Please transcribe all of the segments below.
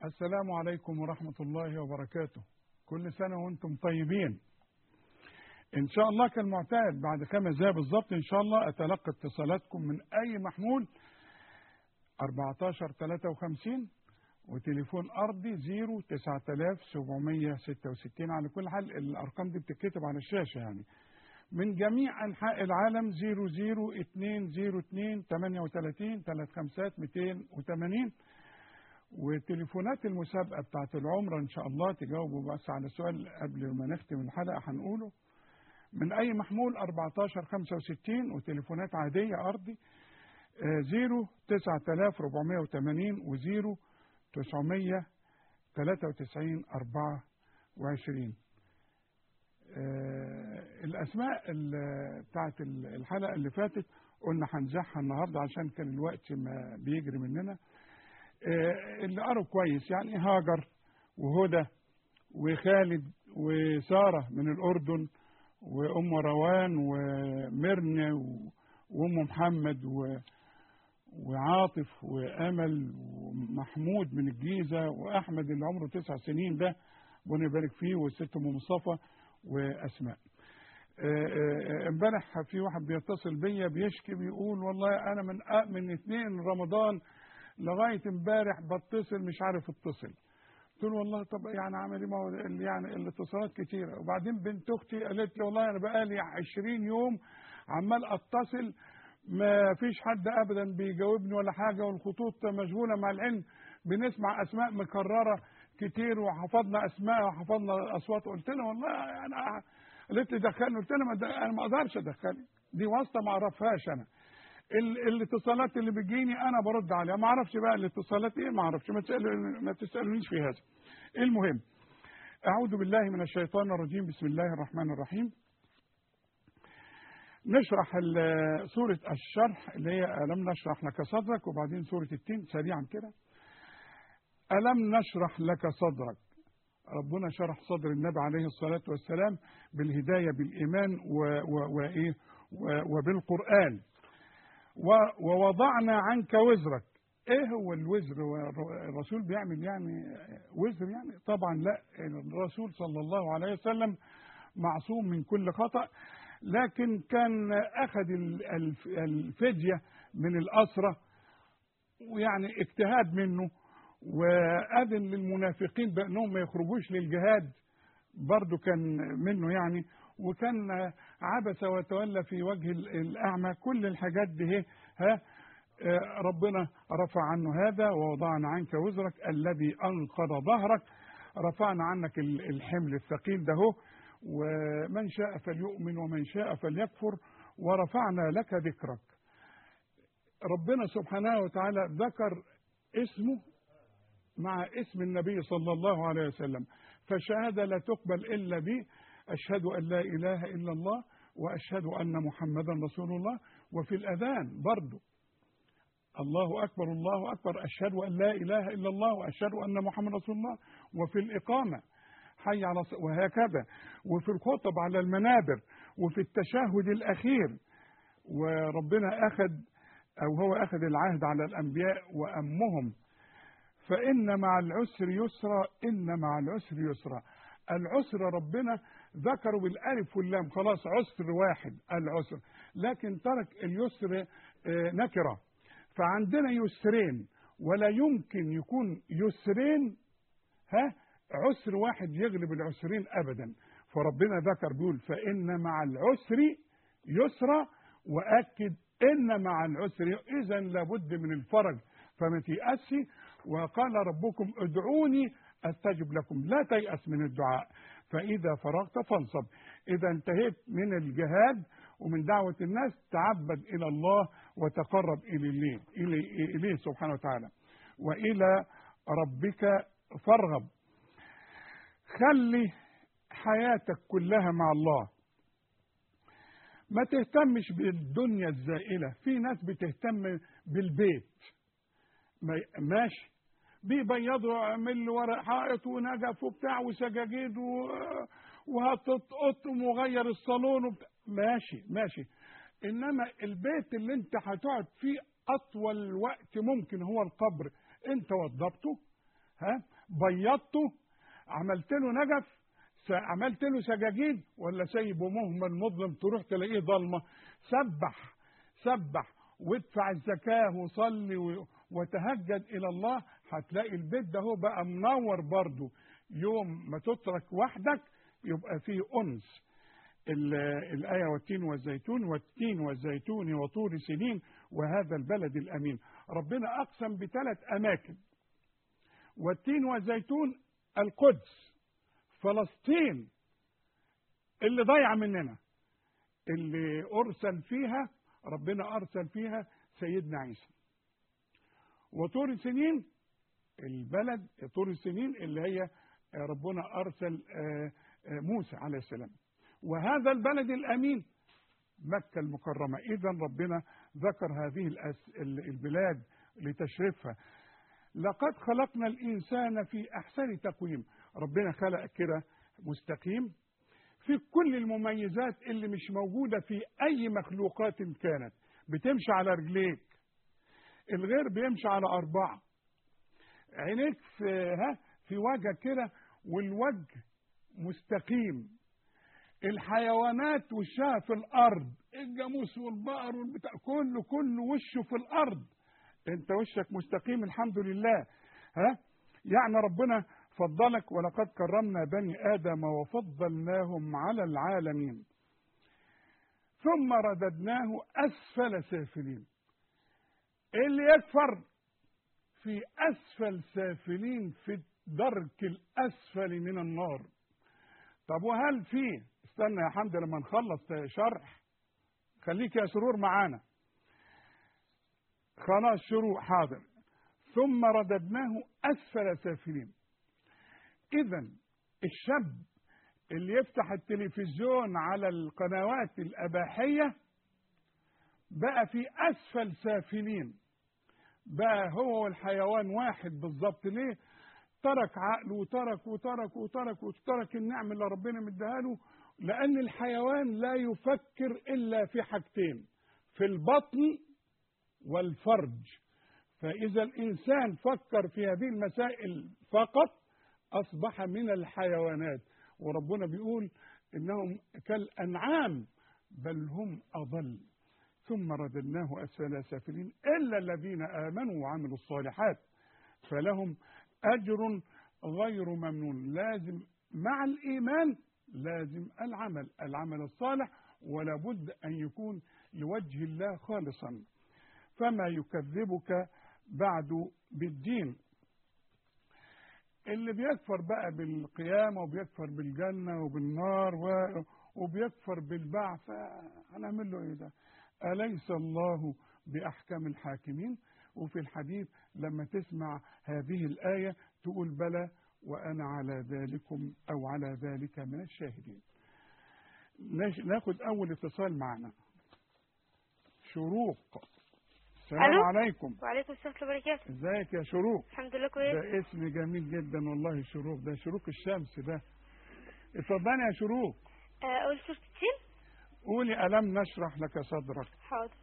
السلام عليكم ورحمة الله وبركاته كل سنة وانتم طيبين ان شاء الله كالمعتاد بعد خمس دقايق بالظبط ان شاء الله اتلقى اتصالاتكم من اي محمول 14 53 وتليفون ارضي 0 9766 على كل حال الارقام دي بتتكتب على الشاشه يعني من جميع انحاء العالم 00202 38 35 280 وتليفونات المسابقه بتاعت العمره ان شاء الله تجاوبوا بس على السؤال قبل ما نختم الحلقه هنقوله من اي محمول 14 65 وتليفونات عاديه ارضي 0 9480 و 0 993 24 الاسماء بتاعت الحلقه اللي فاتت قلنا هنزحها النهارده عشان كان الوقت ما بيجري مننا اللي قروا كويس يعني هاجر وهدى وخالد وساره من الاردن وام روان ومرنا وام محمد و وعاطف وامل ومحمود من الجيزه واحمد اللي عمره تسع سنين ده ربنا يبارك فيه والست ام مصطفى واسماء امبارح في واحد بيتصل بيا بيشكي بيقول والله انا من من اثنين رمضان لغايه امبارح بتصل مش عارف اتصل قلت له والله طب يعني عامل ايه ما هو يعني الاتصالات كتيره وبعدين بنت اختي قالت لي والله انا بقالي 20 يوم عمال اتصل ما فيش حد ابدا بيجاوبني ولا حاجه والخطوط مشغوله مع العلم بنسمع اسماء مكرره كتير وحفظنا اسماء وحفظنا اصوات قلت لها والله انا قالت لي دخلني قلت لها انا ما اقدرش ادخلك دي واسطه ما اعرفهاش انا الاتصالات اللي بتجيني انا برد عليها ما اعرفش بقى الاتصالات ايه ما اعرفش ما تسالوا ما تسالونيش في هذا المهم اعوذ بالله من الشيطان الرجيم بسم الله الرحمن الرحيم نشرح سورة الشرح اللي هي ألم نشرح لك صدرك وبعدين سورة التين سريعا كده ألم نشرح لك صدرك ربنا شرح صدر النبي عليه الصلاة والسلام بالهداية بالإيمان وإيه وبالقرآن ووضعنا عنك وزرك ايه هو الوزر الرسول بيعمل يعني وزر يعني طبعا لا الرسول صلى الله عليه وسلم معصوم من كل خطأ لكن كان أخذ الفدية من الأسرة ويعني اجتهاد منه وأذن للمنافقين بأنهم ما يخرجوش للجهاد برضو كان منه يعني وكان عبس وتولى في وجه الأعمى كل الحاجات دي ها ربنا رفع عنه هذا ووضعنا عنك وزرك الذي أنقض ظهرك رفعنا عنك الحمل الثقيل ده هو ومن شاء فليؤمن ومن شاء فليكفر ورفعنا لك ذكرك ربنا سبحانه وتعالى ذكر اسمه مع اسم النبي صلى الله عليه وسلم فالشهادة لا تقبل إلا به أشهد أن لا إله إلا الله وأشهد أن محمدا رسول الله وفي الأذان برضه الله أكبر الله أكبر أشهد أن لا إله إلا الله وأشهد أن محمد رسول الله وفي الإقامة حي على وهكذا وفي الخطب على المنابر وفي التشهد الأخير وربنا أخذ أو هو أخذ العهد على الأنبياء وأمهم فإن مع العسر يسرا إن مع العسر يسرا العسر ربنا ذكروا بالألف واللام خلاص عسر واحد العسر لكن ترك اليسر نكرة فعندنا يسرين ولا يمكن يكون يسرين ها عسر واحد يغلب العسرين ابدا فربنا ذكر بيقول فان مع العسر يسرا واكد ان مع العسر اذا لابد من الفرج فما تيأسي وقال ربكم ادعوني استجب لكم لا تيأس من الدعاء فاذا فرغت فانصب اذا انتهيت من الجهاد ومن دعوة الناس تعبد إلى الله وتقرب إليه, إليه, إليه سبحانه وتعالى وإلى ربك فارغب خلي حياتك كلها مع الله ما تهتمش بالدنيا الزائلة في ناس بتهتم بالبيت ماشي بيبيضوا يعملوا ورق حائط ونجف وبتاع وسجاجيد وهتتقط وغير الصالون وبتاع ماشي ماشي انما البيت اللي انت هتقعد فيه اطول وقت ممكن هو القبر انت وضبته ها بيضته عملت له نجف س- عملت له سجاجيد ولا سايبه مهمل مظلم تروح تلاقيه ضلمه سبح سبح وادفع الزكاه وصلي و- وتهجد الى الله هتلاقي البيت ده هو بقى منور برضه يوم ما تترك وحدك يبقى فيه انس ال- الآية والتين والزيتون والتين والزيتون وطور سنين وهذا البلد الأمين ربنا أقسم بثلاث أماكن والتين والزيتون القدس فلسطين اللي ضايعة مننا اللي أرسل فيها ربنا أرسل فيها سيدنا عيسى وطور سنين البلد طور سنين اللي هي ربنا أرسل آه، آه، موسى عليه السلام وهذا البلد الأمين مكة المكرمة إذا ربنا ذكر هذه الأس- ال- البلاد لتشريفها لقد خلقنا الإنسان في أحسن تقويم ربنا خلق كده مستقيم في كل المميزات اللي مش موجودة في أي مخلوقات كانت بتمشي على رجليك الغير بيمشي على أربعة عينيك في ها في وجهك كده والوجه مستقيم الحيوانات وشها في الارض الجاموس والبقر والبتاع كله كله وشه في الارض انت وشك مستقيم الحمد لله ها يعني ربنا فضلك ولقد كرمنا بني ادم وفضلناهم على العالمين ثم رددناه اسفل سافلين اللي يكفر في اسفل سافلين في الدرك الاسفل من النار طب وهل في استنى يا حمد لما نخلص شرح خليك يا سرور معانا خلاص شروق حاضر ثم رددناه اسفل سافلين اذا الشاب اللي يفتح التلفزيون على القنوات الاباحيه بقى في اسفل سافلين بقى هو والحيوان واحد بالظبط ليه ترك عقله وترك وترك وترك وترك النعم اللي ربنا مديها له لأن الحيوان لا يفكر إلا في حاجتين في البطن والفرج فإذا الإنسان فكر في هذه المسائل فقط أصبح من الحيوانات وربنا بيقول إنهم كالأنعام بل هم أضل ثم رددناه أسفل سافلين إلا الذين آمنوا وعملوا الصالحات فلهم أجر غير ممنون لازم مع الإيمان لازم العمل العمل الصالح ولا بد أن يكون لوجه الله خالصا فما يكذبك بعد بالدين اللي بيكفر بقى بالقيامة وبيكفر بالجنة وبالنار و- وبيكفر بالبعث هنعمل له ايه ده أليس الله بأحكم الحاكمين وفي الحديث لما تسمع هذه الآية تقول بلى وأنا على ذلكم أو على ذلك من الشاهدين ناش- ناخد أول اتصال معنا شروق السلام ألو؟ عليكم وعليكم السلام ورحمة الله وبركاته ازيك يا شروق الحمد لله كويس ده اسم جميل جدا والله شروق ده شروق الشمس ده اتفضلي يا شروق آه، أقول سورة التين قولي ألم نشرح لك صدرك حاضر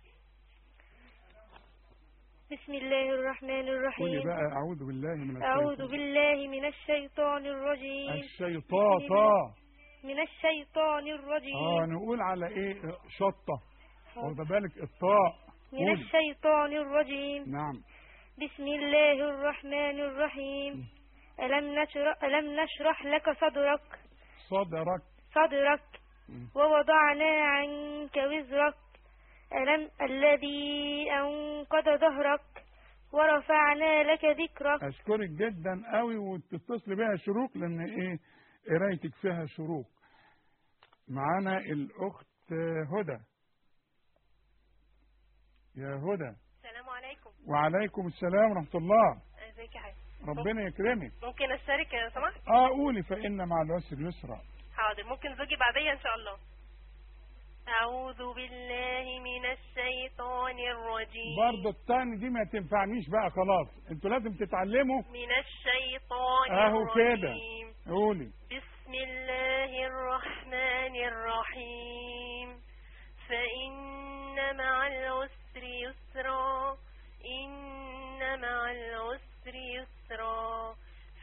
بسم الله الرحمن قولي الرحيم بقى أعوذ بالله من أعوذ الشيطان بالله من الشيطان الرجيم الشيطاطة من الشيطان اه الرجيم نقول على ايه شطة حاضر. واخد بالك الطاء من قولي. الشيطان الرجيم نعم بسم الله الرحمن الرحيم ألم نشرح, ألم نشرح لك صدرك صدرك صدرك مم. ووضعنا عنك وزرك ألم الذي أنقض ظهرك ورفعنا لك ذكرك اشكرك جدا قوي وتتصل بيها شروق لان ايه قرايتك فيها شروق معانا الاخت هدى يا هدى السلام عليكم وعليكم السلام ورحمة الله ازيك يا حاج ربنا يكرمك ممكن اشترك يا سمحت اه قولي فإن مع العسر يسرا حاضر ممكن زوجي بعديا ان شاء الله اعوذ بالله من الشيطان الرجيم برضه التاني دي ما تنفعنيش بقى خلاص انتوا لازم تتعلموا من الشيطان اهو كده الرجيم قولي بسم الله الرحمن الرحيم فإن مع العسر يسرا إن مع العسر يسرا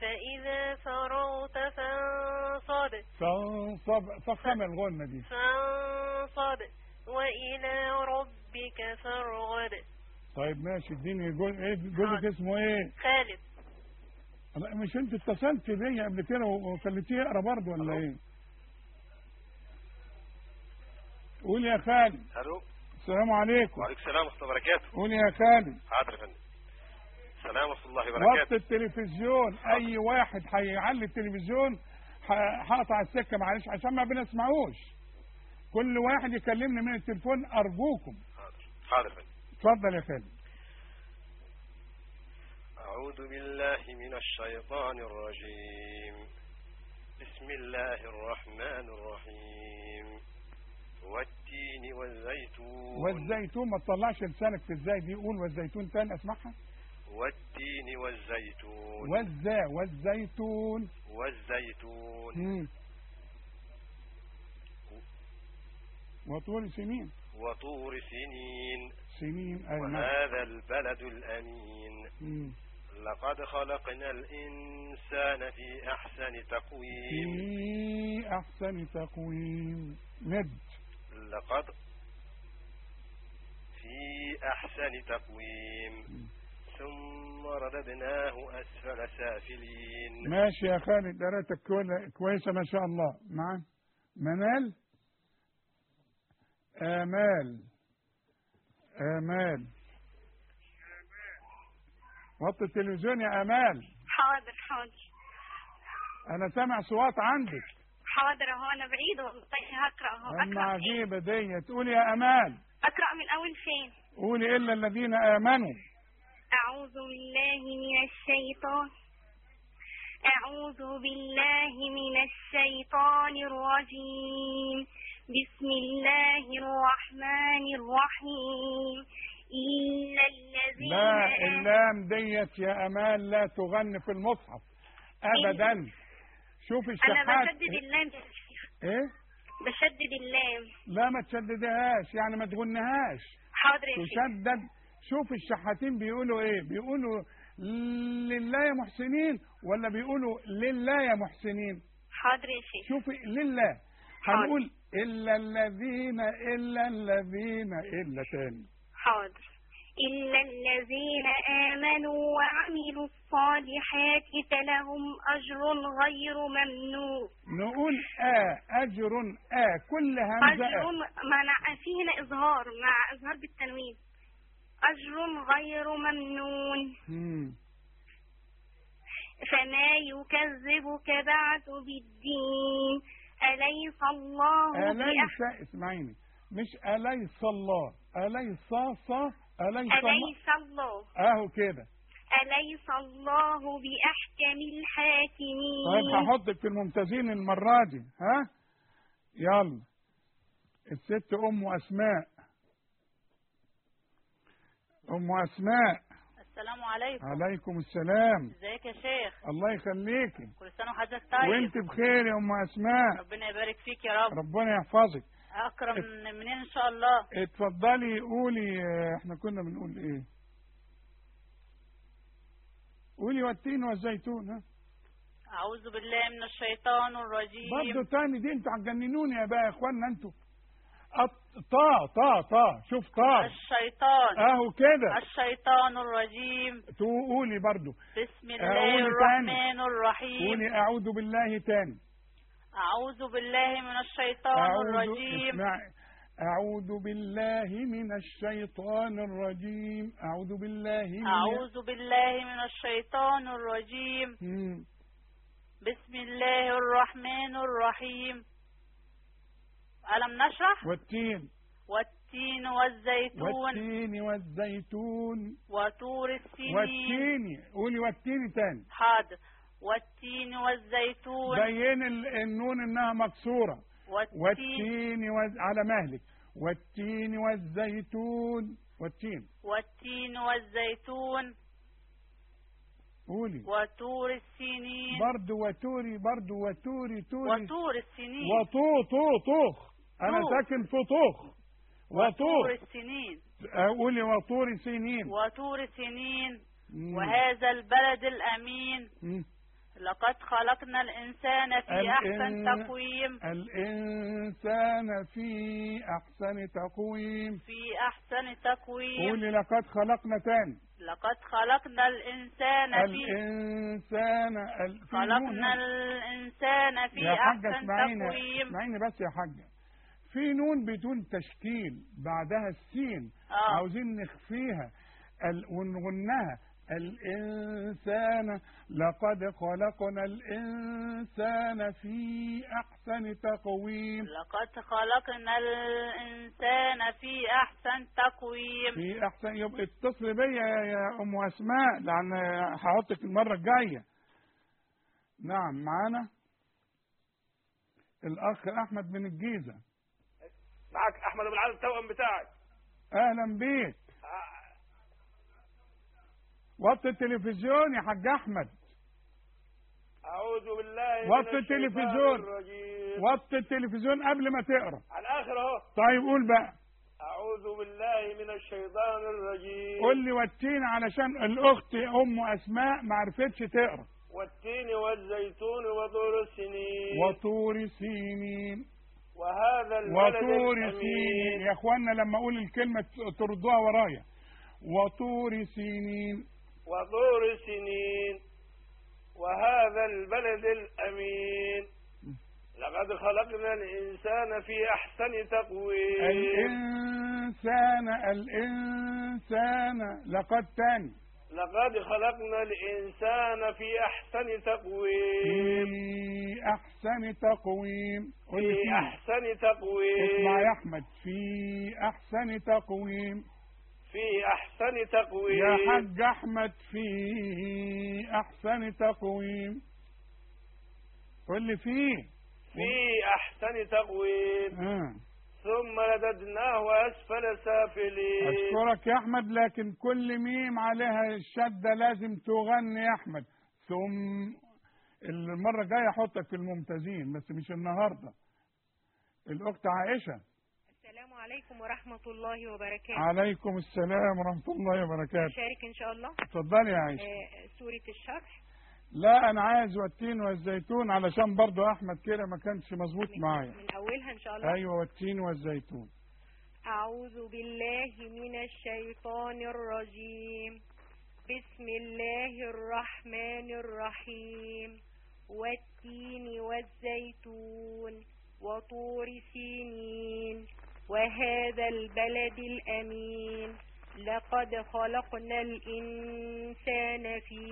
فانصب فخم الغنة دي فانصب وإلى ربك فارغب طيب ماشي اديني جوز ايه جوزك اسمه ايه؟ خالد لا، مش انت اتصلت بيا قبل كده وخليتيه يقرا برضه ولا ايه؟ قول يا خالد الو السلام عليكم وعليكم السلام ورحمه الله وبركاته قول يا خالد حاضر يا فندم السلام ورحمه الله وقت وبركاته التلفزيون اي واحد هيعلي التلفزيون ه- هقطع السكه معلش عشان ما بنسمعوش كل واحد يكلمني من التليفون ارجوكم حاضر حاضر يا فندم اتفضل يا خالد أعوذ بالله من الشيطان الرجيم بسم الله الرحمن الرحيم والتين والزيتون والزيتون ما تطلعش لسانك في ازاي دي قول والزيتون تاني اسمعها والتين والزيتون والزا والزيتون والزيتون مم. وطول سنين وطور سنين سنين اي نعم وهذا البلد الأمين مم. لقد خلقنا الإنسان في أحسن تقويم في احسن تقويم ند لقد في أحسن تقويم ثم رددناه أسفل سافلين ماشي يا خالد قراءتك كوي- كويسة ما شاء الله نعم منال آمال آمال وطي التلفزيون يا آمال حاضر حاضر أنا سامع صوات عندك حاضر اهو انا بعيد والله هقرا اهو أما اقرا فين عجيبة دي تقولي يا أمال اقرا من اول فين قولي إلا الذين آمنوا اعوذ بالله من الشيطان اعوذ بالله من الشيطان الرجيم بسم الله الرحمن الرحيم إلا الذين لا آمنوا اللام ديت يا أمال لا تغني في المصحف أبدا شوف أنا الشحات بشدد اللام يا شيخ إيه بشدد اللام لا ما تشددهاش يعني ما تغنهاش حاضر يا شيخ تشدد شوف الشحاتين بيقولوا ايه بيقولوا لله يا محسنين ولا بيقولوا لله يا محسنين حاضر يا شيخ شوفي لله حاضر. هنقول الا الذين الا الذين الا تاني حاضر إلا الذين آمنوا وعملوا الصالحات فلهم أجر غير ممنون نقول آ أجر آ كل همزة أجر آ. منع في هنا إظهار مع إظهار بالتنوين أجر غير ممنون مم. فما يكذبك بعد بالدين أليس الله بأحسن أليس اسمعيني مش أليس الله أليس صا أليس الله أليس الله أهو كده أليس الله بأحكم طيب الحاكمين هحطك في الممتازين المرة دي ها يلا الست أم أسماء أم أسماء السلام عليكم عليكم السلام ازيك يا شيخ الله يخليكي كل سنه وحضرتك طيب وانت بخير يا أم أسماء ربنا يبارك فيك يا رب ربنا يحفظك اكرم من منين ان شاء الله اتفضلي قولي آه، احنا كنا بنقول ايه قولي والتين والزيتون ها اعوذ بالله من الشيطان الرجيم برضه تاني دي انتوا هتجننوني يا بقى يا اخوانا انتوا أط- طا طا طا شوف طا الشيطان اهو كده الشيطان الرجيم تقولي برضو بسم قولي الله تاني. الرحمن الرحيم قولي اعوذ بالله تاني اعوذ بالله من الشيطان اعوذ الرجيم اسمعي اعوذ بالله من الشيطان الرجيم اعوذ بالله من اعوذ بالله من الشيطان الرجيم مم. بسم الله الرحمن الرحيم ألم نشرح والتين والتين والزيتون والتين والزيتون وطور السنين والتين قولي والتين تاني حاضر والتين والزيتون بين ال- النون انها مكسوره والتين والتين وز... على مهلك والتين والزيتون والتين والتين والزيتون قولي وطور السنين برضو وتوري برضو وتوري توري وطور السنين وطو طو طوخ انا طوخ. ساكن في طوخ وطور وطور السنين قولي وطور سنين وطور سنين مم. وهذا البلد الأمين مم. لقد خلقنا الإنسان في أحسن الإن- تقويم الإنسان في أحسن تقويم في أحسن تقويم قولي لقد خلقنا تاني لقد خلقنا الإنسان في الإنسان ال- في نون خلقنا هنا. الإنسان في يا حاجة أحسن اسمعيني تقويم اسمعيني بس يا حاجة في نون بدون تشكيل بعدها السين آه. عاوزين نخفيها ال- ونغنها الإنسان لقد خلقنا الإنسان في أحسن تقويم لقد خلقنا الإنسان في أحسن تقويم في أحسن يبقى اتصل بيا يا- يا أم أسماء لأن هحطك المرة الجاية نعم معانا الأخ أحمد من الجيزة معك احمد ابو العالم التوأم بتاعك أهلا بيك وطي التلفزيون يا حاج أحمد اعوذ بالله من وطي الشيطان التلفزيون. الرجيم وطي التلفزيون قبل ما تقرا على الاخر اهو طيب قول بقى اعوذ بالله من الشيطان الرجيم قول لي واتينا علشان الأخت أم أسماء ما عرفتش تقرا والتين والزيتون وطور السنين وطور سينين وهذا البلد وطور سينين الامين يا اخوانا لما اقول الكلمه تردوها ورايا وطور سينين وطور سنين وهذا البلد الامين لقد خلقنا الانسان في احسن تقويم الانسان الانسان لقد تاني لقد خلقنا الانسان في احسن تقويم في احسن تقويم قول لي في فيه. احسن تقويم اسمع يا احمد في احسن تقويم في احسن تقويم يا حاج احمد في احسن تقويم قول لي فيه في احسن تقويم آه. ثم رددناه اسفل سافلين أشكرك يا أحمد لكن كل ميم عليها الشدة لازم تغني يا أحمد ثم المرة الجاية أحطك في الممتازين بس مش النهاردة الأخت عائشة السلام عليكم ورحمة الله وبركاته عليكم السلام ورحمة الله وبركاته شارك إن شاء الله اتفضلي يا عائشة آه، سورة الشرح لا أنا عايز والتين والزيتون علشان برضو أحمد كده ما كانش مظبوط معايا من أولها إن شاء الله أيوة والتين والزيتون أعوذ بالله من الشيطان الرجيم بسم الله الرحمن الرحيم والتين والزيتون وطور سينين وهذا البلد الأمين لقد خلقنا الإنسان في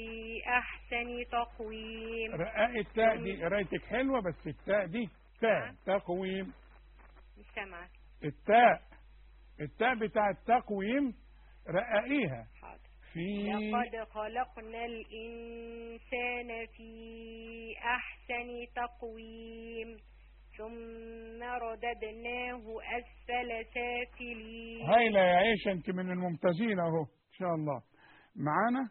أحسن تقويم رقاق التاء دي قرايتك حلوة بس التاء دي تاء تقويم مش سامعة التاء التاء بتاع التقويم رققيها حاضر في لقد خلقنا الإنسان في أحسن تقويم ثم رددناه أسفل سافلين هايلة يا عيشة انت من الممتازين اهو ان شاء الله معانا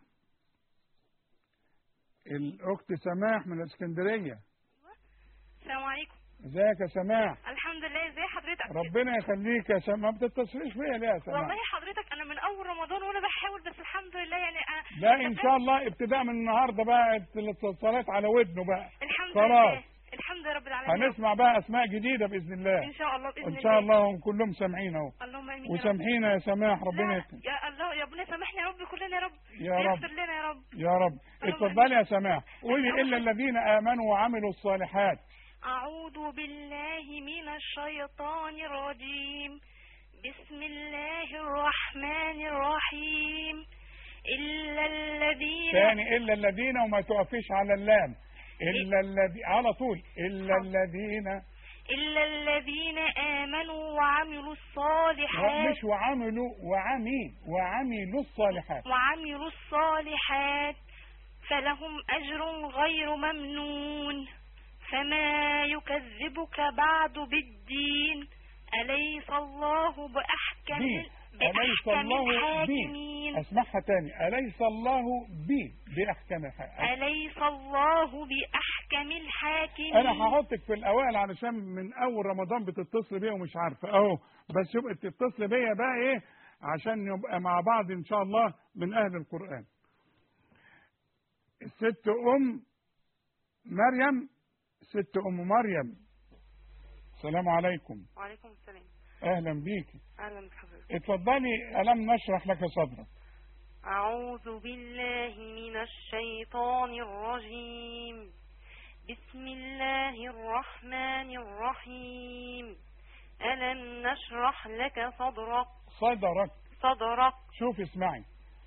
الاخت سماح من الاسكندرية السلام عليكم ازيك يا سماح الحمد لله ازي حضرتك ربنا يخليك يا سماح ما بتتصليش بيا ليه يا سماح والله حضرتك انا من اول رمضان وانا بحاول بس الحمد لله يعني أنا لا ان شاء الله ابتداء من النهارده بقى الاتصالات على ودنه بقى الحمد خلاص. لله الحمد لله رب العالمين هنسمع بقى اسماء جديدة باذن الله ان شاء الله باذن ان شاء الله الله هم كلهم سامعين اهو اللهم امين يا رب. وسامحينا يا سماح ربنا لا، يكرمك يا الله يا ربنا سامحنا يا رب كلنا يا رب يا رب. يغفر لنا يا رب يا رب اتفضلي يا سماح قولي الا الذين امنوا وعملوا الصالحات أعوذ بالله من الشيطان الرجيم بسم الله الرحمن الرحيم إلا الذين ثاني الا الذين وما تقفيش على اللام الا الذي على طول الا حاضر. الذين إلا الذين آمنوا وعملوا الصالحات مش وعملوا وعمي وعملوا الصالحات وعملوا الصالحات فلهم أجر غير ممنون فما يكذبك بعد بالدين أليس الله بأحكم بي أليس بأحكم الله بي الحاكمين اسمعها تاني أليس الله بي بأحكم الحاكمين أليس الله بأحكم الحاكمين أنا هحطك في الأوائل علشان من أول رمضان بتتصل بيا ومش عارفة أهو بس يبقى تتصل بيا بقى إيه عشان نبقى مع بعض إن شاء الله من أهل القرآن الست أم مريم ست ام مريم السلام عليكم وعليكم السلام اهلا بيك اهلا بحضرتك اتفضلي الم نشرح لك صدرك اعوذ بالله من الشيطان الرجيم بسم الله الرحمن الرحيم الم نشرح لك صدرك صدرك صدرك شوف اسمعي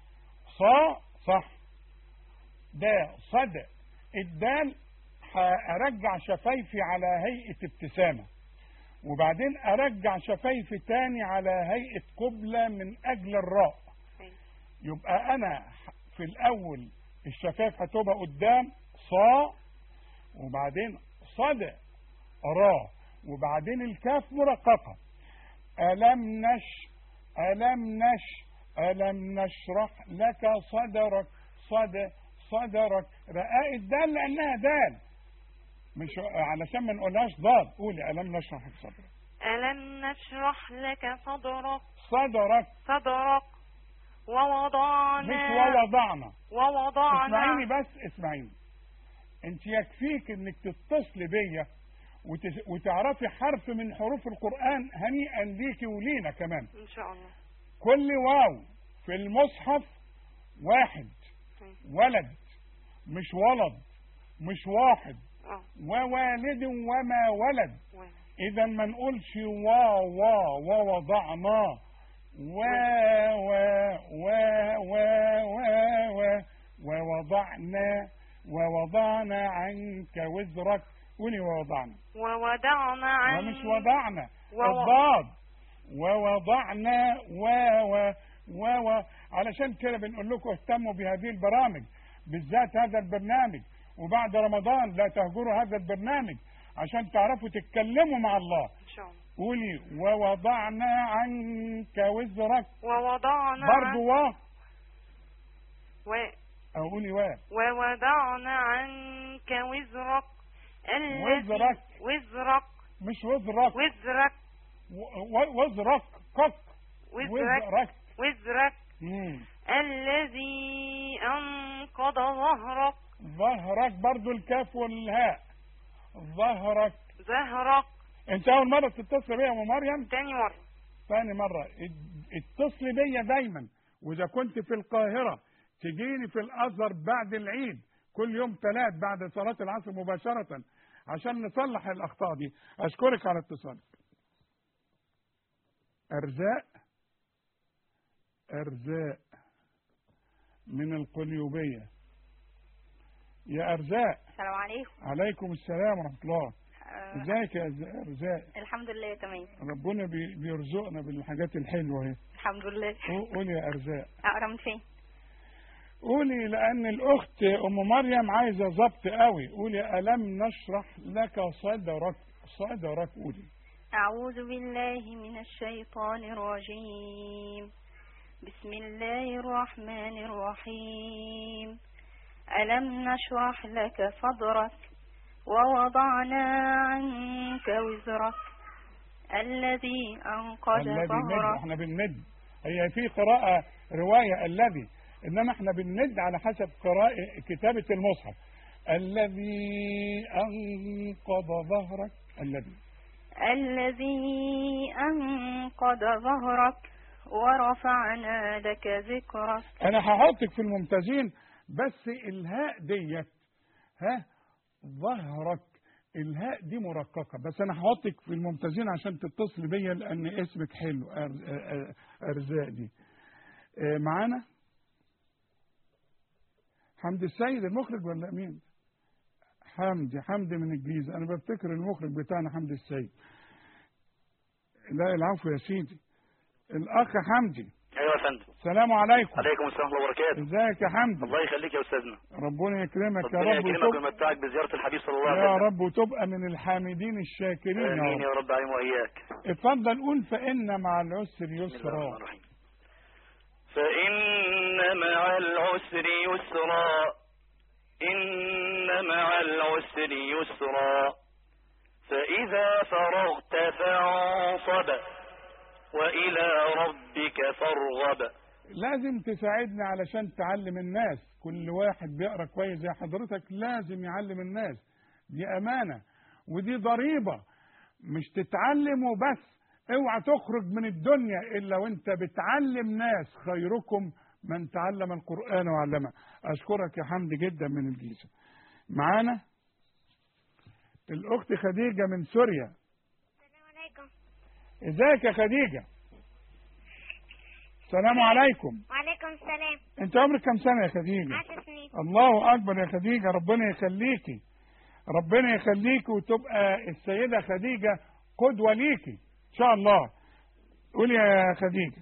صا صح ده صد الدال هرجع شفايفي على هيئة ابتسامة وبعدين ارجع شفايفي تاني على هيئة قبلة من اجل الراء أيوة. يبقى انا في الاول الشفايف هتبقى قدام صا وبعدين صد را وبعدين الكاف مرققة ألم نش ألم نش ألم نشرح لك صدرك صد صدرك رقاء الدال لأنها دال مش علشان ما نقولهاش ضاد قولي ألم نشرح لك صدرك الم نشرح لك صدرك صدرك صدرك مش ووضعنا ووضعنا ووضعنا اسمعيني بس اسمعيني انت يكفيك انك تتصلي بيا وت- وتعرفي حرف من حروف القرآن هنيئا ليكي ولينا كمان ان شاء الله كل واو في المصحف واحد ولد مش ولد مش واحد اه ووالد وما ولد وانا. اذا ما نقولش وا وا ووضعنا و و و و و و ووضعنا ووضعنا عنك وزرك قولي ووضعنا ووضعنا عن ومش وضعنا و- الضاد ووضعنا و و و و علشان كده بنقول لكم اهتموا بهذه البرامج بالذات هذا البرنامج وبعد رمضان لا تهجروا هذا البرنامج عشان تعرفوا تتكلموا مع الله ان شاء الله قولي ووضعنا عنك وزرك ووضعنا برضو و و... او قولي و ووضعنا عنك وزرك الذي وزرك. وزرك مش وزرك وزرك و- و- وزرك كك وزرك وزرك وزرك مم. الذي أنقض ظهرك ظهرك برضو الكاف والهاء ظهرك ظهرك انت اول مره تتصل بيا يا ام مريم تاني مرة ثاني مره ات- اتصلي بيا دايما واذا كنت في القاهره تجيني في الازهر بعد العيد كل يوم ثلاث بعد صلاه العصر مباشره عشان نصلح الاخطاء دي اشكرك على اتصالك ارزاق ارزاق من القليوبيه يا ارزاق السلام عليكم عليكم السلام ورحمه الله آه ازيك يا أرز- ارزاق الحمد لله تمام ربنا بي- بيرزقنا بالحاجات الحلوه اهي الحمد لله قو- قولي يا ارزاق اقرا من فين قولي لان الاخت ام مريم عايزه ضبط قوي قولي الم نشرح لك صدرك صدرك قولي اعوذ بالله من الشيطان الرجيم بسم الله الرحمن الرحيم الم نشرح لك صدرك ووضعنا عنك وزرك الذي انقض الذي مد ظهرك احنا بنمد هي في قراءه روايه الذي انما احنا بنمد على حسب قراءه كتابه المصحف الذي انقض ظهرك الذي الذي أنقض ظهرك ورفعنا لك ذكرك انا هحطك في الممتازين بس الهاء ديت ها ظهرك الهاء دي مرققه بس انا هحطك في الممتازين عشان تتصل بيا لان اسمك حلو أر- أر- ارزاق دي آه، معانا حمد السيد المخرج ولا مين حمدي حمدي من الجيزه انا بفتكر المخرج بتاعنا حمدي السيد لا العفو يا سيدي الاخ حمدي ايوه يا فندم السلام عليكم عليكم السلام ورحمه الله وبركاته ازيك يا حمدي الله يخليك يا استاذنا ربنا يكرمك يا ربنا رب يكرمك وتب... ويمتعك بزياره الحبيب صلى الله عليه يا وسلم رب وتبقى من الحامدين الشاكرين يا امين رب يا رب العالمين واياك اتفضل قول فإن مع العسر بسم الله الرحمن يسرا الرحيم فإن مع العسر يسرا إن مع العسر يسرا فإذا فرغت فانصب وإلى ربك فارغب لازم تساعدنا علشان تعلم الناس كل واحد بيقرا كويس زي حضرتك لازم يعلم الناس دي امانه ودي ضريبه مش تتعلم وبس اوعى تخرج من الدنيا الا وانت بتعلم ناس خيركم من تعلم القران وعلمه اشكرك يا حمدي جدا من الجيزه معانا الاخت خديجه من سوريا السلام عليكم ازيك يا خديجه السلام عليكم وعليكم السلام انت عمرك كم سنه يا خديجه عشر سنين الله اكبر يا خديجه ربنا يخليكي ربنا يخليكي وتبقى السيده خديجه قدوه ليكي ان شاء الله قولي يا خديجه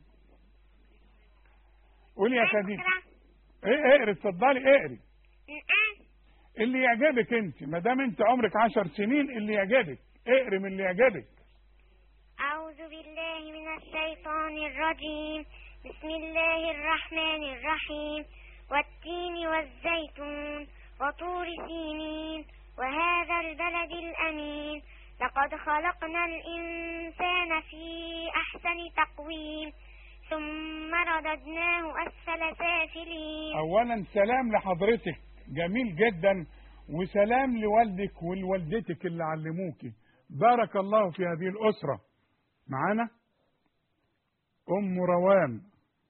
قولي يا خديجه ايه اقري اتفضلي اقري اللي يعجبك انت ما دام انت عمرك عشر سنين اللي يعجبك اقري من اللي يعجبك أعوذ بالله من الشيطان الرجيم بسم الله الرحمن الرحيم والتين والزيتون وطور سينين وهذا البلد الأمين لقد خلقنا الإنسان في أحسن تقويم ثم رددناه أسفل سافلين اولا سلام لحضرتك جميل جدا وسلام لوالدك ولوالدتك اللي علموكي بارك الله في هذه الاسره معانا ام روان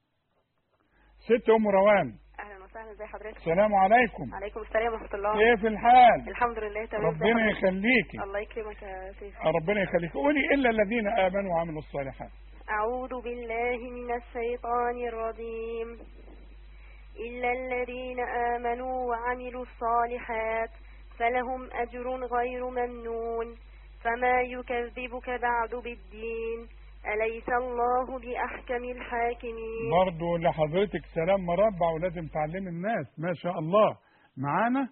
ست ام روان اهلا وسهلا ازي حضرتك السلام عليكم عليكم السلام ورحمه الله كيف الحال الحمد لله تمام ازي ربنا حضرتك؟ يخليكي الله يكرمك يا سيف ربنا يخليك قولي الا الذين امنوا وعملوا الصالحات اعوذ بالله من الشيطان الرجيم الا الذين امنوا وعملوا الصالحات فلهم اجر غير ممنون فما يكذبك بعد بالدين اليس الله باحكم الحاكمين برضو لحضرتك سلام مربع ولازم تعلمي الناس ما شاء الله معانا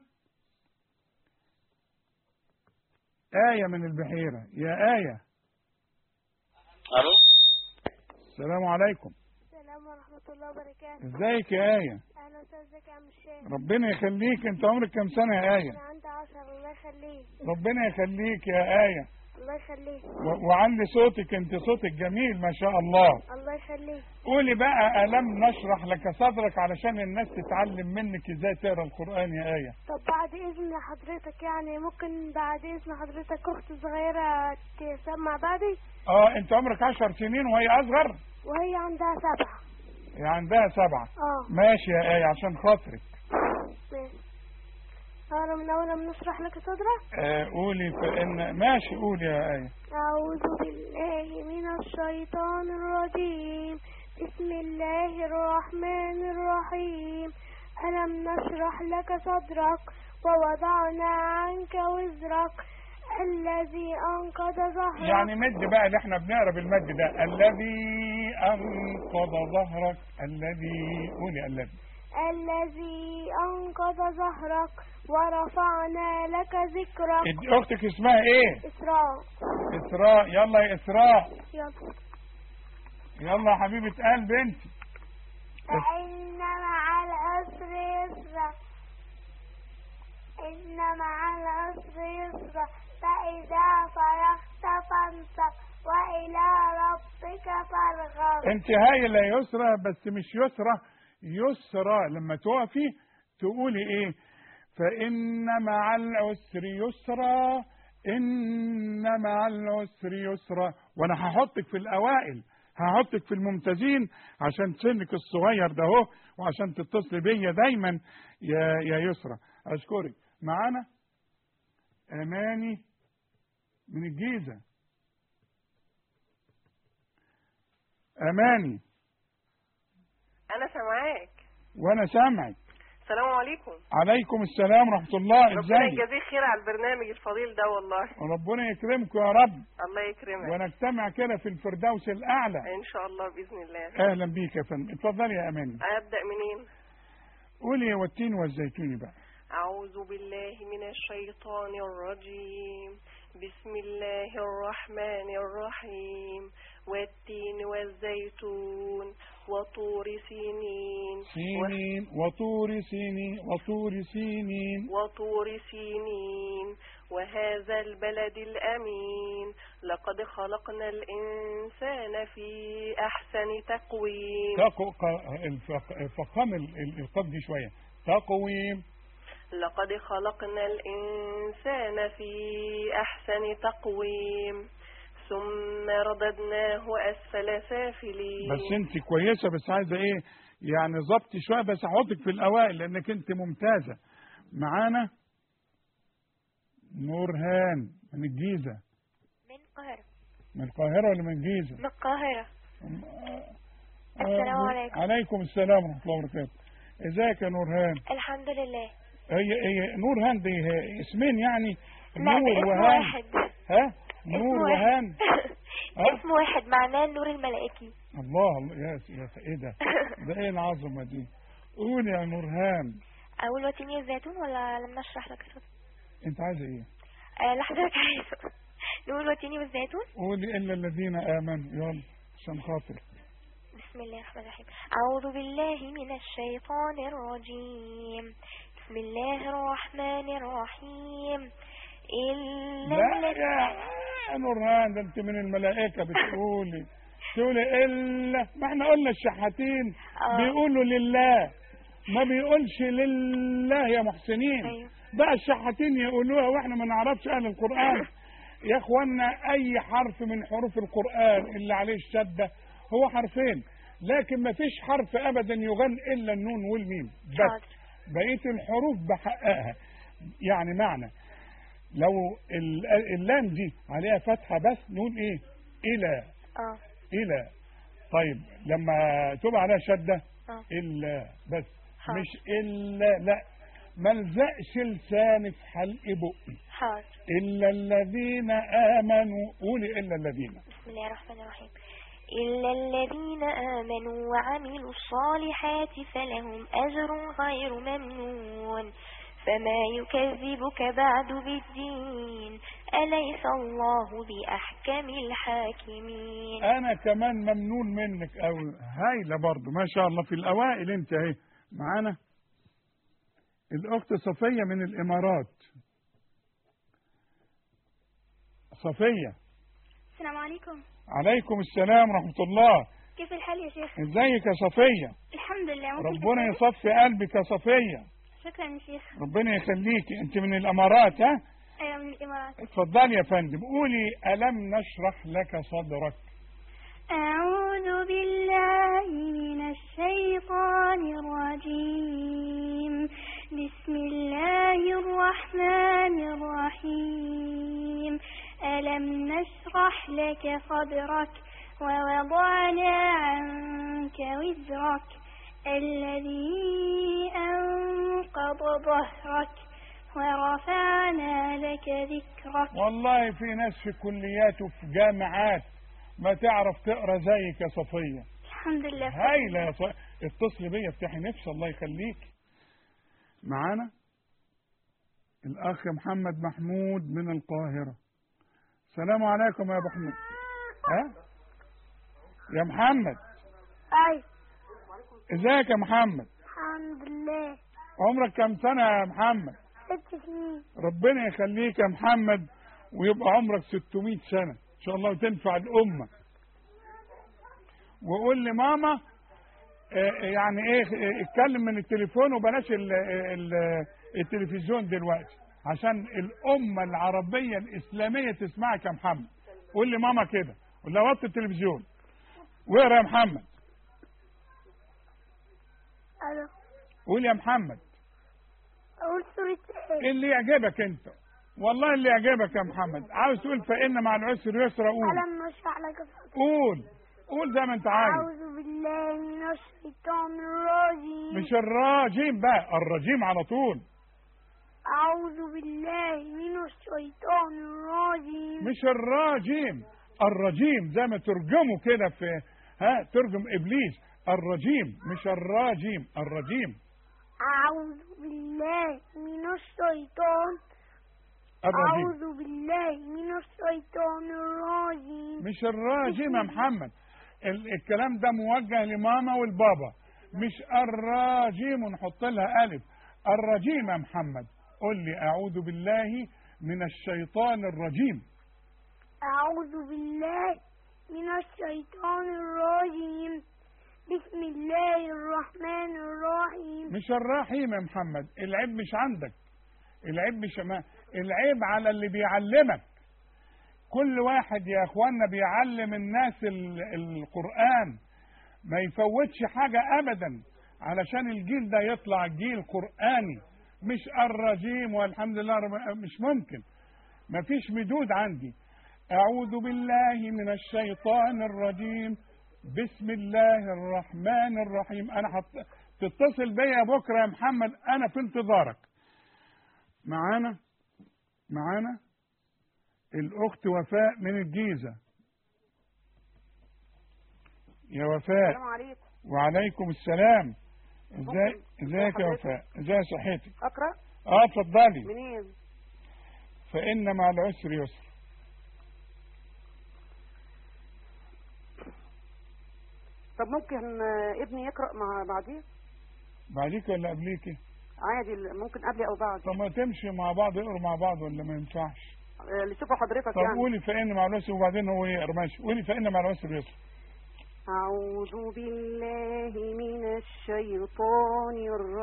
آية من البحيرة يا آية الو السلام عليكم السلام ورحمة الله وبركاته ازيك يا آية أهلا وسهلا ازيك يا عم الشيخ ربنا يخليك انت عمرك كم سنة يا آية أنا عندي عشرة الله يخليك ربنا يخليك يا آية الله يخليك و- وعندي صوتك انت صوتك جميل ما شاء الله الله يخليك قولي بقى ألم نشرح لك صدرك علشان الناس تتعلم منك ازاي تقرا القرآن يا آية طب بعد إذن حضرتك يعني ممكن بعد إذن حضرتك أخت صغيرة تسمع بعدي اه انت عمرك عشر سنين وهي أصغر وهي عندها سبعة هي عندها سبعة اه ماشي يا آية عشان خاطرك ماشي أنا من أول ما نشرح لك صدرك آه قولي فإن ماشي قولي يا آية أعوذ بالله من الشيطان الرجيم بسم الله الرحمن الرحيم ألم نشرح لك صدرك ووضعنا عنك وزرك الذي أنقض ظهرك يعني مد بقى اللي احنا بنقرا بالمد ده الذي أنقض ظهرك الذي قولي الذي الذي أنقض ظهرك ورفعنا لك ذكرك إد- أختك اسمها إيه؟ إسراء إسراء يلا يا إسراء يلا يلا يا حبيبة قلب أنت فإن مع العسر يسرا إن مع العسر يسرا فإذا فرغت فانصب وإلى ربك فارغب أنت هايلة يا يسرى بس مش يسرى يسرى لما تقفي تقولي إيه؟ فإن مع العسر يسرا إن مع العسر يسرا وأنا هحطك في الأوائل هحطك في الممتازين عشان سنك الصغير ده اهو وعشان تتصل بيا دايما يا يا يسرا أشكرك معانا أماني من الجيزة أماني انا سامعاك وأنا سامعك السلام عليكم عليكم السلام ورحمة الله ربنا ازيك يجازيك خير على البرنامج الفضيل ده والله وربنا يكرمكم يا رب الله يكرمك ونجتمع كده في الفردوس الأعلى ان شاء الله باذن الله أهلا بيك يا فندم اتفضلي يا أماني ابدا منين قولي والتين والزيتون بقى اعوذ بالله من الشيطان الرجيم بسم الله الرحمن الرحيم والتين والزيتون وطور سينين سينين وطور سينين وطور سينين وطور سينين وهذا البلد الأمين لقد خلقنا الإنسان في أحسن تقويم تقو ق- الفق- فقام ال- ال- القاف دي شوية تقويم لقد خلقنا الإنسان في أحسن تقويم ثم رددناه أسفل سافلين بس انت كويسة بس عايزة ايه يعني ظبط شوية بس هحطك في الاوائل لانك انت ممتازة معانا نورهان من الجيزة من القاهرة من القاهرة ولا من الجيزة من القاهرة آه، السلام عليكم. عليكم السلام ورحمة الله وبركاته ازيك يا نورهان الحمد لله هي هي نورهان دي هي اسمين يعني لا نور ده اسم وهان واحد ها نور اسم واحد. وهان ها؟ اسم واحد معناه النور الملائكي الله الله يا يا ايه ده ده ايه العظمة دي قول يا نورهان أول وتيني الزيتون ولا لم نشرح لك الصوت انت عايزة ايه آه لحضرتك عايزه نقول وتيني والزيتون قولي الا الذين امنوا يلا عشان خاطر بسم الله الرحمن الرحيم أعوذ بالله من الشيطان الرجيم بسم الله الرحمن الرحيم إلا لا الذين يا يا نورهان ده انت من الملائكة بتقولي تقولي الا ما احنا قلنا الشحاتين آه. بيقولوا لله ما بيقولش لله يا محسنين أيوه. بقى الشحاتين يقولوها واحنا ما نعرفش اهل القرآن يا اخوانا اي حرف من حروف القرآن اللي عليه الشدة هو حرفين لكن ما فيش حرف ابدا يغن الا النون والميم بس حاضر. بقية الحروف بحققها يعني معنى لو ال- اللام دي عليها فتحة بس نقول ايه الى اه الى طيب لما تبقى عليها شدة اه الا بس حاضر. مش الا لا ملزقش لساني في حلق بقي حاضر الا الذين امنوا قولي الا الذين بسم الله الرحمن الرحيم إلا الذين آمنوا وعملوا الصالحات فلهم أجر غير ممنون فما يكذبك بعد بالدين أليس الله بأحكم الحاكمين انا كمان ممنون منك او هايله برضو ما شاء الله في الاوائل انت اهي معانا الاخت صفيه من الامارات صفيه السلام عليكم عليكم السلام ورحمه الله كيف الحال يا شيخ ازيك يا صفيه الحمد لله ممكن ربنا تفضل؟ يصفي قلبك يا صفيه شكرا يا شيخ ربنا يخليكي انت من الامارات ها ايوه من الامارات اتفضلي يا فندم قولي الم نشرح لك صدرك أعوذ بالله من الشيطان الرجيم بسم الله الرحمن الرحيم ألم نشرح لك صدرك ووضعنا عنك وزرك الذي أنقض ظهرك ورفعنا لك ذكرك والله في ناس في كليات وفي جامعات ما تعرف تقرا زيك يا صفيه الحمد لله هايله يا صفيه اتصلي بيا افتحي نفسي الله يخليك معانا الاخ محمد محمود من القاهره السلام عليكم يا ابو حميد ها يا محمد أي ازيك يا محمد الحمد لله عمرك كم سنه يا محمد ست سنين ربنا يخليك يا محمد ويبقى عمرك 600 سنة إن شاء الله وتنفع الأمة وقول لي ماما آه، يعني إيه آه، اتكلم من التليفون وبلاش ال- ال- التلفزيون دلوقتي عشان الأمة العربية الإسلامية تسمعك يا محمد قول لي ماما كده ولا وطي التلفزيون واقرا يا محمد ألو قول يا محمد أقول سورة إيه اللي يعجبك انت والله اللي يعجبك يا محمد عاوز تقول فإن مع العسر يسرا قول ألم نشرح لك صدرك قول قول زي ما انت عايز أعوذ بالله من الشيطان الرجيم مش الراجيم بقى الرجيم على طول أعوذ بالله من الشيطان الرجيم مش الراجيم الرجيم زي ما ترجمه كده في ها ترجم ابليس الرجيم مش الراجيم الرجيم أعوذ بالله من الشيطان الرجيم أعوذ بالله من الشيطان الرجيم مش الراجم يا محمد ال- الكلام ده موجه لماما والبابا مش الراجيم نحط لها ألف الرجيم يا محمد قل لي أعوذ بالله من الشيطان الرجيم أعوذ بالله من الشيطان الرجيم بسم الله الرحمن الرحيم مش الرحيم يا محمد العيب مش عندك العيب مش ما العيب على اللي بيعلمك كل واحد يا اخوانا بيعلم الناس ال- القرآن ما يفوتش حاجة ابدا علشان الجيل ده يطلع جيل قرآني مش الرجيم والحمد لله رب مش ممكن مفيش مدود عندي أعوذ بالله من الشيطان الرجيم بسم الله الرحمن الرحيم أنا حط... تتصل بيا بكرة يا محمد أنا في انتظارك معانا معانا الأخت وفاء من الجيزة يا وفاء السلام عليكم وعليكم السلام ازاي ممكن ازيك يا حضرتك؟ وفاء ازاي صحتك اقرا اه اتفضلي منين فإن مع العسر يسر طب ممكن آه، ابني يقرا مع بعضيه بعديك ولا قبليكي عادي ممكن قبلي او بعد طب ما تمشي مع بعض يقروا مع بعض ولا ما ينفعش آه، اللي شوفوا حضرتك طب يعني قولي فإن مع العسر وبعدين هو يقرا ماشي قولي فإن مع العسر يسر أعوذ بالله من الشيطان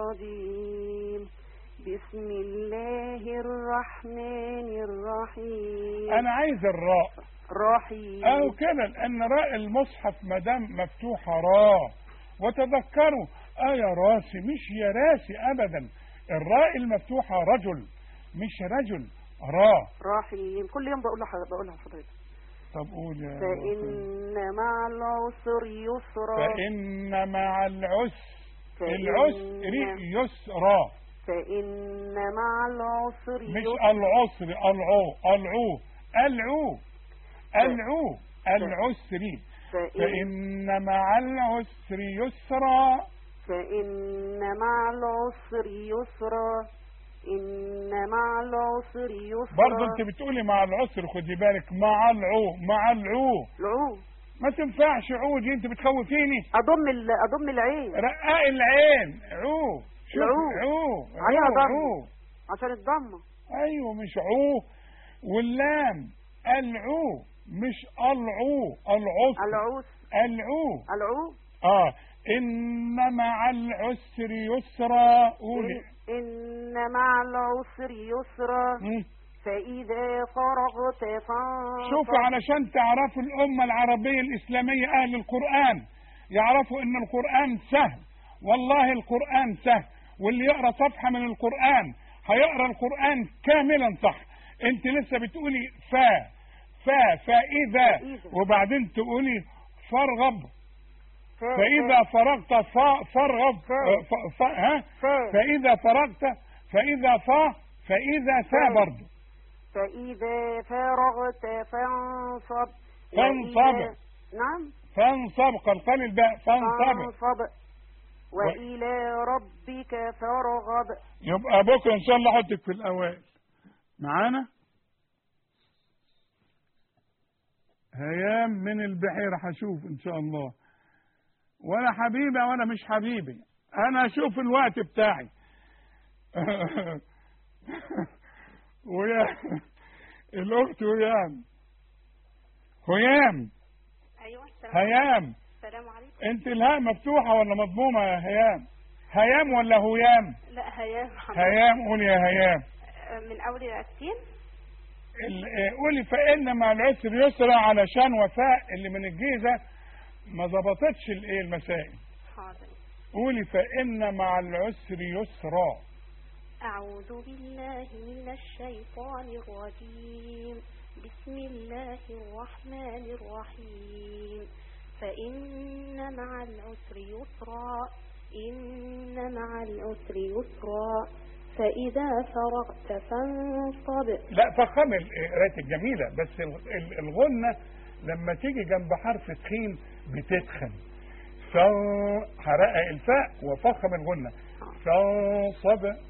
الرجيم بسم الله الرحمن الرحيم أنا عايز الراء رحيم أو كده لأن راء المصحف ما دام مفتوحة راء وتذكروا آه يا راسي مش يا راسي أبدا الراء المفتوحة رجل مش رجل راء رحيم كل يوم بقولها بقولها لحضرتك طب قول يا فإن مع العسر يسرا فإن مع العسر فإن- العسر يسرا فإن مع العسر مش يسرا العسر العو العو العو العو العسر فإن مع العسر يسرا فإن مع العسر يسرا إن مع العسر يسرا برضه انت بتقولي مع العسر خدي بالك مع العو مع العو العو ما تنفعش عو دي انت بتخوفيني أضم ال... أضم العين رقاق العين عو شوف العو. عو عليها عو, ضم. عو. عشان الضمة ايوه مش عو واللام العو مش العو العسر العوس العو العو اه ان مع العسر يسرا قولي إن, إن مع العسر يسرا مم. فإذا فرغت فانصب شوفوا علشان تعرفوا الأمة العربية الإسلامية أهل القرآن يعرفوا إن القرآن سهل والله القرآن سهل واللي يقرأ صفحة من القرآن هيقرأ القرآن كاملا صح أنت لسه بتقولي فا فا فإذا وبعدين تقولي فرغب فا- فإذا فرغت فا فرغب فا. ف- ف- ها فا. فإذا فرغت فإذا فا فإذا فا فا. برضه فإذا فرغت فانصب فانصب. وإلى- نعم فانصب قلقل الباء فانصب فانصب وإلى ربك فارغب يبقى بكره ان شاء الله احطك في الاوائل معانا هيام من البحيرة هشوف ان شاء الله ولا حبيبة ولا مش حبيبي انا اشوف الوقت بتاعي ويا الاخت هيام هيام ايوه السلام هيام السلام عليكم انت الهاء مفتوحة ولا مضمومة يا هيام هيام ولا هيام لا هيام هيام قول يا هيام من اول العسين ال- آه، قولي فإن مع العسر يسرا علشان وفاء اللي من الجيزة ما ظبطتش الايه المسائل حاضر قولي فإن مع العسر يسرا أعوذ بالله من الشيطان الرجيم بسم الله الرحمن الرحيم فإن مع العسر يسرا إن مع العسر يسرا فإذا فرغت فانصب لا فخم ال- قرايتك جميلة بس ال- ال- الغنة لما تيجي جنب حرف تخين بتتخن ف هرقق الفاء وفخم الغنة فانصب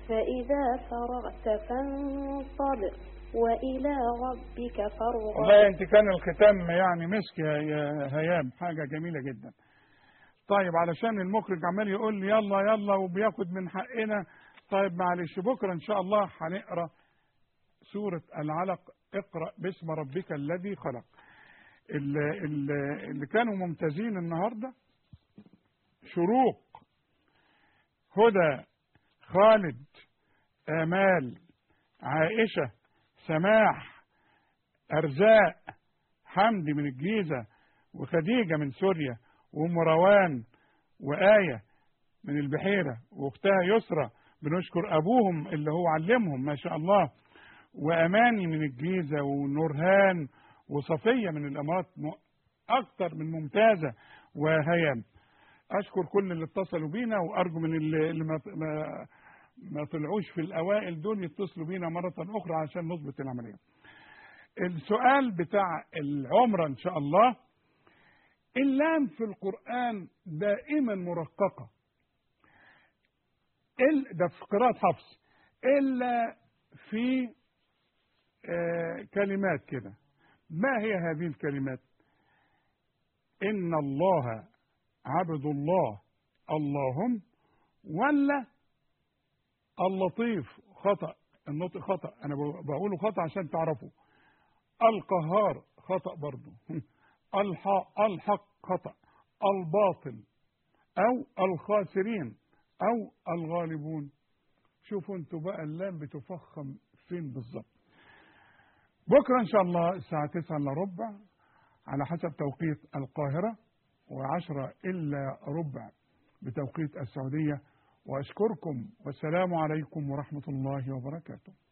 فإذا فرغت فانصب وإلى ربك فارغب والله انت كان الختام يعني مسك يا يا هيام حاجه جميله جدا طيب علشان المخرج عمال يقول لي يلا يلا وبياخد من حقنا طيب معلش بكره ان شاء الله هنقرا سوره العلق اقرا باسم ربك الذي خلق اللي, اللي اللي كانوا ممتازين النهارده شروق هدى خالد آمال عائشة سماح أرزاق حمدي من الجيزة وخديجة من سوريا وأم روان وآية من البحيرة وأختها يسرى بنشكر أبوهم اللي هو علمهم ما شاء الله وأماني من الجيزة ونورهان وصفية من الإمارات م- أكتر من ممتازة وهيام أشكر كل اللي اتصلوا بينا وأرجو من اللي اللي ما ما- ما طلعوش في الأوائل دول يتصلوا بينا مرة أخرى عشان نظبط العملية السؤال بتاع العمرة إن شاء الله اللام في القرآن دائما مرققة ال- ده في قراءة حفص إلا في آه، كلمات كده ما هي هذه الكلمات إن الله عبد الله اللهم ولا اللطيف خطأ النطق خطأ أنا ب- بقوله خطأ عشان تعرفوا القهار خطأ برضو الحق, الحق خطأ الباطل أو الخاسرين أو الغالبون شوفوا انتوا بقى اللام بتفخم فين بالظبط بكرة إن شاء الله الساعة 9 إلا ربع على حسب توقيت القاهرة وعشرة إلا ربع بتوقيت السعودية وأشكركم والسلام عليكم ورحمة الله وبركاته